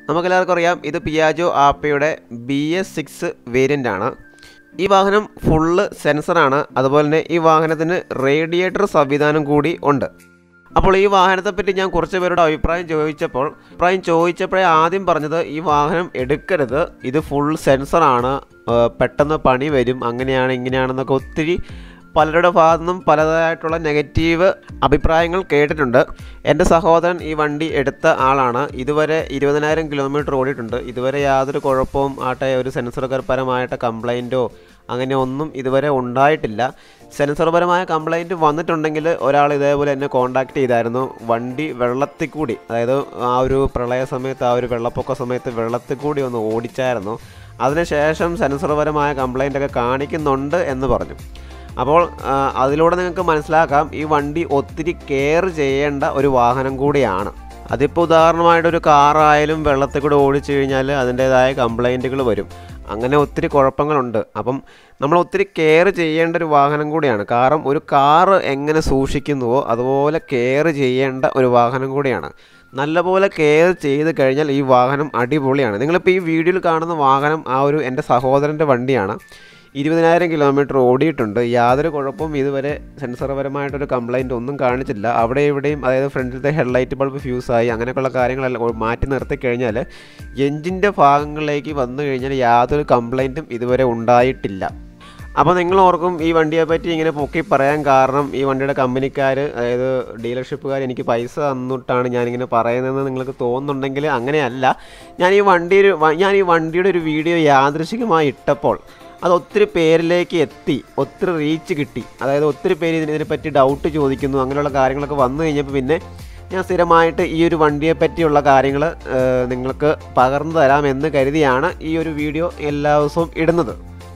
നമുക്കെല്ലാവർക്കും അറിയാം ഇത് പിയാജോ ആപ്പയുടെ ബി എസ് സിക്സ് വേരിയൻ്റ് ആണ് ഈ വാഹനം ഫുള്ള് സെൻസറാണ് അതുപോലെ തന്നെ ഈ വാഹനത്തിന് റേഡിയേറ്റർ സംവിധാനം കൂടി ഉണ്ട് അപ്പോൾ ഈ വാഹനത്തെപ്പറ്റി ഞാൻ കുറച്ച് പേരുടെ അഭിപ്രായം ചോദിച്ചപ്പോൾ അഭിപ്രായം ചോദിച്ചപ്പോഴേ ആദ്യം പറഞ്ഞത് ഈ വാഹനം എടുക്കരുത് ഇത് ഫുൾ സെൻസറാണ് ഏഹ് പെട്ടെന്ന് പണി വരും അങ്ങനെയാണ് ഇങ്ങനെയാണെന്നൊക്കെ ഒത്തിരി പലരുടെ ഭാഗത്തു നിന്നും പലതായിട്ടുള്ള നെഗറ്റീവ് അഭിപ്രായങ്ങൾ കേട്ടിട്ടുണ്ട് എൻ്റെ സഹോദരൻ ഈ വണ്ടി എടുത്ത ആളാണ് ഇതുവരെ ഇരുപതിനായിരം കിലോമീറ്റർ ഓടിയിട്ടുണ്ട് ഇതുവരെ യാതൊരു കുഴപ്പവും ആട്ടെ ഒരു സെൻസർപരമായിട്ട് കംപ്ലൈൻറ്റോ അങ്ങനെ ഒന്നും ഇതുവരെ ഉണ്ടായിട്ടില്ല സെൻസർപരമായ കംപ്ലൈൻറ്റ് വന്നിട്ടുണ്ടെങ്കിൽ ഒരാൾ ഇതേപോലെ എന്നെ കോൺടാക്ട് ചെയ്തായിരുന്നു വണ്ടി വെള്ളത്തിൽ കൂടി അതായത് ആ ഒരു പ്രളയ സമയത്ത് ആ ഒരു വെള്ളപ്പൊക്ക സമയത്ത് വെള്ളത്തിൽ കൂടി ഒന്ന് ഓടിച്ചായിരുന്നു അതിനുശേഷം സെൻസർപരമായ കംപ്ലൈൻ്റ് ഒക്കെ കാണിക്കുന്നുണ്ട് എന്ന് പറഞ്ഞു അപ്പോൾ ആ, അതിലൂടെ നിങ്ങൾക്ക് മനസ്സിലാക്കാം ഈ വണ്ടി ഒത്തിരി കെയർ ചെയ്യേണ്ട ഒരു വാഹനം കൂടിയാണ് അതിപ്പോൾ ഉദാഹരണമായിട്ട് ഒരു കാറായാലും വെള്ളത്തിൽ കൂടെ ഓടിച്ചു കഴിഞ്ഞാൽ അതിൻ്റേതായ കംപ്ലൈൻറ്റുകൾ വരും അങ്ങനെ ഒത്തിരി കുഴപ്പങ്ങളുണ്ട് അപ്പം നമ്മൾ ഒത്തിരി കെയർ ചെയ്യേണ്ട ഒരു വാഹനം കൂടിയാണ് കാരണം ഒരു കാറ് എങ്ങനെ സൂക്ഷിക്കുന്നുവോ അതുപോലെ കെയർ ചെയ്യേണ്ട ഒരു വാഹനം കൂടിയാണ് നല്ലപോലെ കെയർ ചെയ്ത് കഴിഞ്ഞാൽ ഈ വാഹനം അടിപൊളിയാണ് നിങ്ങളിപ്പോൾ ഈ വീഡിയോയിൽ കാണുന്ന വാഹനം ആ ഒരു എൻ്റെ സഹോദരൻ്റെ വണ്ടിയാണ് ഇരുപതിനായിരം കിലോമീറ്റർ ഓടിയിട്ടുണ്ട് യാതൊരു കുഴപ്പവും ഇതുവരെ സെൻസർപരമായിട്ടൊരു കംപ്ലൈൻറ്റ് ഒന്നും കാണിച്ചില്ല അവിടെ ഇവിടെയും അതായത് ഫ്രണ്ടിലത്തെ ഹെഡ്ലൈറ്റ് ബൾബ് ഫ്യൂസായി അങ്ങനെയൊക്കെയുള്ള കാര്യങ്ങളെല്ലാം ഒ- മാറ്റി നിർത്തി കഴിഞ്ഞാൽ എഞ്ചിൻ്റെ ഭാഗങ്ങളിലേക്ക് വന്നു കഴിഞ്ഞാൽ യാതൊരു കംപ്ലൈൻറ്റും ഇതുവരെ ഉണ്ടായിട്ടില്ല അപ്പോൾ നിങ്ങൾ ഓർക്കും ഈ വണ്ടിയെ പറ്റി ഇങ്ങനെ പൊക്കി പറയാൻ കാരണം ഈ വണ്ടിയുടെ കമ്പനിക്കാർ അതായത് ഡീലർഷിപ്പുകാർ എനിക്ക് പൈസ തന്നിട്ടാണ് ഞാനിങ്ങനെ പറയുന്നതെന്ന് നിങ്ങൾക്ക് തോന്നുന്നുണ്ടെങ്കിൽ അങ്ങനെയല്ല ഞാൻ ഈ വണ്ടി ഒരു വ- ഞാൻ ഈ വണ്ടിയുടെ ഒരു വീഡിയോ യാദൃശികമായി ഇട്ടപ്പോൾ അത് ഒത്തിരി പേരിലേക്ക് എത്തി ഒത്തിരി റീച്ച് കിട്ടി അതായത് ഒത്തിരി പേര് ഇതിനെ ഇതിനെപ്പറ്റി ഡൗട്ട് ചോദിക്കുന്നു അങ്ങനെയുള്ള കാര്യങ്ങളൊക്കെ വന്നു കഴിഞ്ഞപ്പോൾ പിന്നെ ഞാൻ സ്ഥിരമായിട്ട് ഈ ഒരു വണ്ടിയെ പറ്റിയുള്ള കാര്യങ്ങൾ നിങ്ങൾക്ക് പകർന്നു തരാമെന്ന് കരുതിയാണ് ഈ ഒരു വീഡിയോ എല്ലാ ദിവസവും ഇടുന്നത്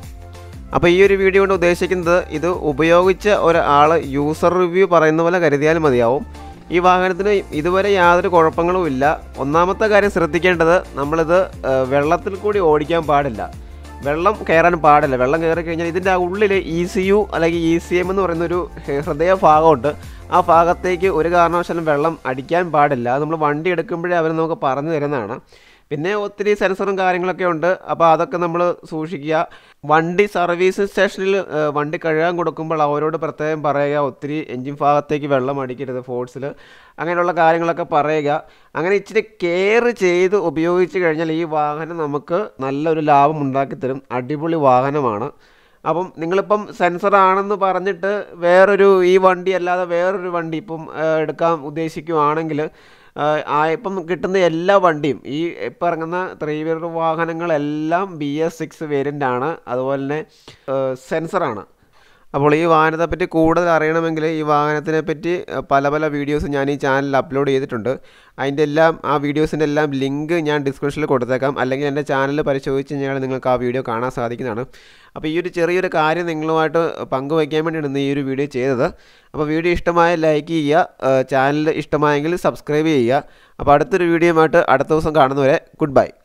അപ്പോൾ ഈ ഒരു വീഡിയോ കൊണ്ട് ഉദ്ദേശിക്കുന്നത് ഇത് ഉപയോഗിച്ച ഒരാൾ യൂസർ റിവ്യൂ പറയുന്ന പോലെ കരുതിയാൽ മതിയാവും ഈ വാഹനത്തിന് ഇതുവരെ യാതൊരു കുഴപ്പങ്ങളും ഇല്ല ഒന്നാമത്തെ കാര്യം ശ്രദ്ധിക്കേണ്ടത് നമ്മളിത് ഏഹ്, വെള്ളത്തിൽ കൂടി ഓടിക്കാൻ പാടില്ല വെള്ളം കയറാൻ പാടില്ല വെള്ളം കയറി കഴിഞ്ഞാൽ ഇതിൻ്റെ ആ ഉള്ളിൽ ഇ സി യു അല്ലെങ്കിൽ ഇ സി എം എന്ന് പറയുന്ന ഒരു ഹൃദയ ഭാഗമുണ്ട് ആ ഭാഗത്തേക്ക് ഒരു കാരണവശാലും വെള്ളം അടിക്കാൻ പാടില്ല അത് നമ്മൾ വണ്ടി എടുക്കുമ്പോഴേ അവർ നമുക്ക് പറഞ്ഞു തരുന്നതാണ് പിന്നെ ഒത്തിരി സെൻസറും കാര്യങ്ങളൊക്കെ ഉണ്ട് അപ്പോൾ അതൊക്കെ നമ്മൾ സൂക്ഷിക്കുക വണ്ടി സർവീസ് സ്റ്റേഷനിൽ ഏഹ്, വണ്ടി കഴുകാൻ കൊടുക്കുമ്പോൾ അവരോട് പ്രത്യേകം പറയുക ഒത്തിരി എൻജിൻ ഭാഗത്തേക്ക് വെള്ളം അടിക്കരുത് ഫോഴ്സിൽ അങ്ങനെയുള്ള കാര്യങ്ങളൊക്കെ പറയുക അങ്ങനെ ഇച്ചിരി കെയർ ചെയ്ത് ഉപയോഗിച്ച് കഴിഞ്ഞാൽ ഈ വാഹനം നമുക്ക് നല്ലൊരു ലാഭം ഉണ്ടാക്കി തരും അടിപൊളി വാഹനമാണ് അപ്പം നിങ്ങളിപ്പം സെൻസർ ആണെന്ന് പറഞ്ഞിട്ട് വേറൊരു ഈ വണ്ടി അല്ലാതെ വേറൊരു വണ്ടി ഇപ്പം ഏഹ്, എടുക്കാൻ ഉദ്ദേശിക്കുകയാണെങ്കിൽ ആഹ് ആ ഇപ്പം കിട്ടുന്ന എല്ലാ വണ്ടിയും ഈ ഇപ്പം ഇറങ്ങുന്ന ത്രീ വീലർ വാഹനങ്ങളെല്ലാം ബി എസ് സിക്സ് വേരിയൻ്റ് ആണ് അതുപോലെ തന്നെ സെൻസറാണ് അപ്പോൾ ഈ വാഹനത്തെ പറ്റി കൂടുതൽ അറിയണമെങ്കിൽ ഈ വാഹനത്തിനെ പറ്റി അഹ് പല പല വീഡിയോസ് ഞാൻ ഈ ചാനലിൽ അപ്ലോഡ് ചെയ്തിട്ടുണ്ട് അതിൻ്റെ എല്ലാം ആ വീഡിയോസിൻ്റെ എല്ലാം ലിങ്ക് ഞാൻ ഡിസ്ക്രിപ്ഷനിൽ കൊടുത്തേക്കാം അല്ലെങ്കിൽ എൻ്റെ ചാനൽ പരിശോധിച്ച് കഴിഞ്ഞാൽ നിങ്ങൾക്ക് ആ വീഡിയോ കാണാൻ സാധിക്കുന്നതാണ് അപ്പോൾ ഈ ഒരു ചെറിയൊരു കാര്യം നിങ്ങളുമായിട്ട് പങ്കുവയ്ക്കാൻ വേണ്ടിയാണ് ഇന്ന് ഈ ഒരു വീഡിയോ ചെയ്തത് അപ്പോൾ വീഡിയോ ഇഷ്ടമായ ലൈക്ക് ചെയ്യുക ചാനൽ ഇഷ്ടമായെങ്കിൽ സബ്സ്ക്രൈബ് ചെയ്യുക അപ്പോൾ അടുത്തൊരു വീഡിയോയുമായിട്ട് അടുത്ത ദിവസം കാണുന്നവരെ ഗുഡ് ബൈ